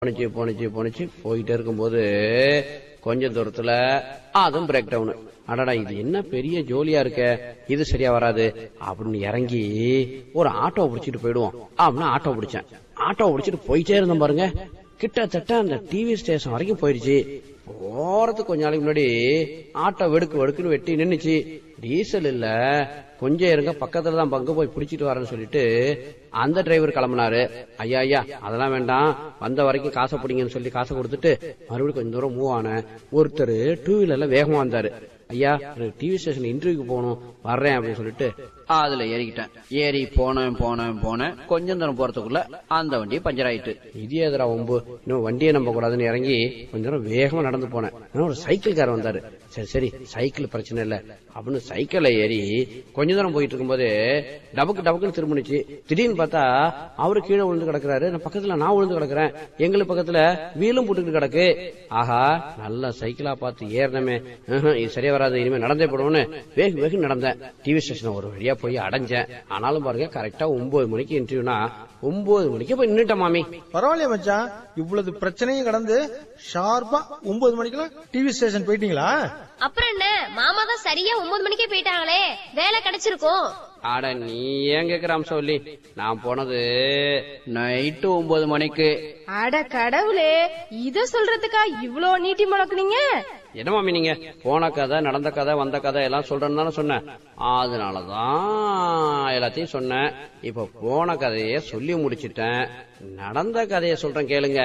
போனுச்சு போனுச்சு போனுச்சு போயிட்டே இருக்கும்போது கொஞ்சம் தூரத்துல அதுவும் பிரேக் டவுன் அடடா இது என்ன பெரிய ஜோலியா இருக்க இது சரியா வராது அப்படின்னு இறங்கி ஒரு ஆட்டோ பிடிச்சிட்டு போயிடுவோம் அப்படின்னு ஆட்டோ பிடிச்சேன் ஆட்டோ பிடிச்சிட்டு போயிட்டே இருந்தோம் பாருங்க கிட்டத்தட்ட அந்த டிவி ஸ்டேஷன் வரைக்கும் போயிருச்சு போறதுக்கு கொஞ்ச நாளைக்கு முன்னாடி ஆட்டோ வெடுக்கு வெடுக்குன்னு வெட்டி நின்னுச்சு டீசல் இல்ல கொஞ்சம் இருங்க பக்கத்துல தான் பங்கு போய் பிடிச்சிட்டு வரேன்னு சொல்லிட்டு அந்த டிரைவர் கிளம்புனாரு ஐயா ஐயா அதெல்லாம் வேண்டாம் வந்த வரைக்கும் காசை பிடிங்கன்னு சொல்லி காசை கொடுத்துட்டு மறுபடியும் கொஞ்சம் தூரம் மூவ் ஆனேன் ஒருத்தர் டூ வீலர்ல வேகமா வந்தாரு ஐயா எனக்கு டிவி ஸ்டேஷன் இன்டர்வியூக்கு போகணும் வர்றேன் அப்படின்னு சொல்லிட்டு அதுல ஏறிக்கிட்டேன் ஏறி போனேன் போனேன் போனேன் கொஞ்சம் தூரம் போறதுக்குள்ள அந்த வண்டி பஞ்சர் ஆயிட்டு இது எதிரா ஒம்பு இன்னும் வண்டியை நம்ப கூடாதுன்னு இறங்கி கொஞ்ச தூரம் வேகமா நடந்து போனேன் இன்னும் ஒரு சைக்கிள்காரர் வந்தாரு சரி சரி சைக்கிள் பிரச்சனை இல்ல அப்படின்னு சைக்கிள்ல ஏறி கொஞ்ச தூரம் போயிட்டு இருக்கும்போது டபக்கு டபக்குன்னு திரும்பினுச்சு திடீர்னு பார்த்தா அவரு கீழே விழுந்து கிடக்குறாரு நான் பக்கத்துல நான் விழுந்து கிடக்குறேன் எங்களுக்கு பக்கத்துல வீலும் போட்டுக்கிட்டு கிடக்கு ஆஹா நல்ல சைக்கிளா பார்த்து ஏறினமே ம்ஹும், இது சரியா வராது இனிமே நடந்தே போடுவோன்னு வேக வேக நடந்தேன் டிவி ஸ்டேஷன் ஒரு வழியா போய் அடைஞ்சேன் ஆனாலும் பாருங்க கரெக்டா ஒன்பது மணிக்கு இன்டர்வியூனா ஒன்பது மணிக்கு போய் நின்னுட்டேன் மாமி பரவாயில்லையே மச்சான் இவ்வளவு பிரச்சனையும் கடந்து ஷார்ப்பா ஒன்பது மணிக்கெல்லாம் டிவி ஸ்டேஷன் போயிட்டீங்களா அப்புறம் என்ன மாமா தான் சரியா ஒன்பது மணிக்கே போயிட்டாங்களே வேலை கிடைச்சிருக்கும் அட நீ ஏன் கேக்குற சொல்லி நான் போனது நைட்டு ஒன்பது மணிக்கு அட கடவுளே இத சொல்றதுக்கா இவ்ளோ நீட்டி முழக்குனீங்க என்ன மாமி நீங்க போன கதை நடந்த கதை வந்த கதை எல்லாம் சொல்றேன்னு தானே சொன்னேன் அதனாலதான் எல்லாத்தையும் சொன்னேன் இப்ப போன கதைய சொல்லி முடிச்சிட்டேன் நடந்த கதைய சொல்றேன் கேளுங்க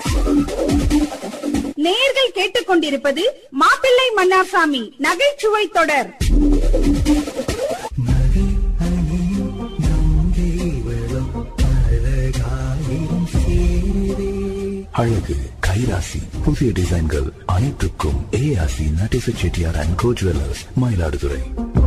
நேர்கள் கேட்டுக்கொண்டிருப்பது மாப்பிள்ளை மன்னார்சாமி நகைச்சுவை தொடர் அழகு கைராசி புதிய டிசைன்கள் அனைத்துக்கும் ஏஆசி நட்டிச Chettiar and co jewellers Mayiladuthurai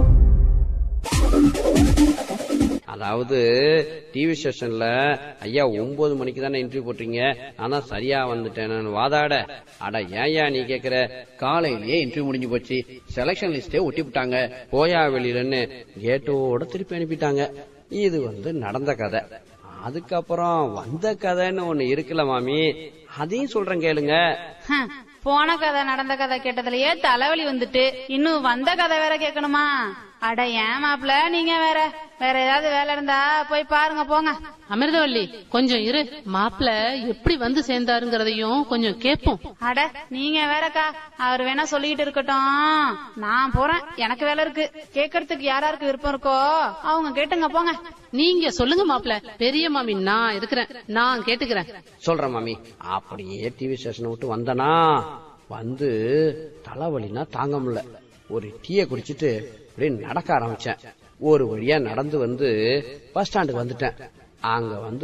அதாவது டிவி ஸ்டேஷன்ல ஐயா ஒன்பது மணிக்கு தானே இன்டர்வியூ போட்டீங்க நான் தான் சரியா வந்துட்டேன் நான் வாதாட அட ஏன்யா நீ கேக்குற காலையிலேயே இன்டர்வியூ முடிஞ்சு போச்சு செலக்ஷன் லிஸ்டே ஒட்டி விட்டாங்க போயா வெளியிலன்னு கேட்டோட திருப்பி அனுப்பிட்டாங்க இது வந்து நடந்த கதை அதுக்கப்புறம் வந்த கதைன்னு ஒண்ணு இருக்குல்ல மாமி அதையும் சொல்றேன் கேளுங்க ஹம், போன கதை நடந்த கதை கேட்டதுலயே தலைவலி வந்துட்டு இன்னும் வந்த கதை வேற கேட்கணுமா அட ஏன் மாப்ள நீங்க வேற வேற ஏதாவது வேலை இருந்தா போய் பாருங்க போங்க அமிர்தவல்லி கொஞ்சம் இரு மாப்பிள எப்படி வந்து சேர்ந்தாருங்கிறதையும் கொஞ்சம் கேப்போம் அட நீங்க வேறக்கா அவர் வேணா சொல்லிட்டு இருக்கட்டும் நான் போறேன் எனக்கு வேலை இருக்கு கேட்கறதுக்கு யாராருக்கு விருப்பம் இருக்கோ அவங்க கேட்டுங்க போங்க நீங்க சொல்லுங்க மாப்பிள பெரிய மாமி நான் இருக்கிறேன் நான் கேட்டுக்கிறேன் சொல்றேன் மாமி அப்படியே டிவி ஸ்டேஷனை விட்டு வந்தனா வந்து தலைவலினா தாங்க முடியல ஒரு டீயை குடிச்சிட்டு அப்படியே நடக்க ஆரம்பிச்சேன் ஒரு வழியா நடந்து வந்து பஸ் ஸ்டாண்டுக்கு வந்துட்டேன் அங்க வந்து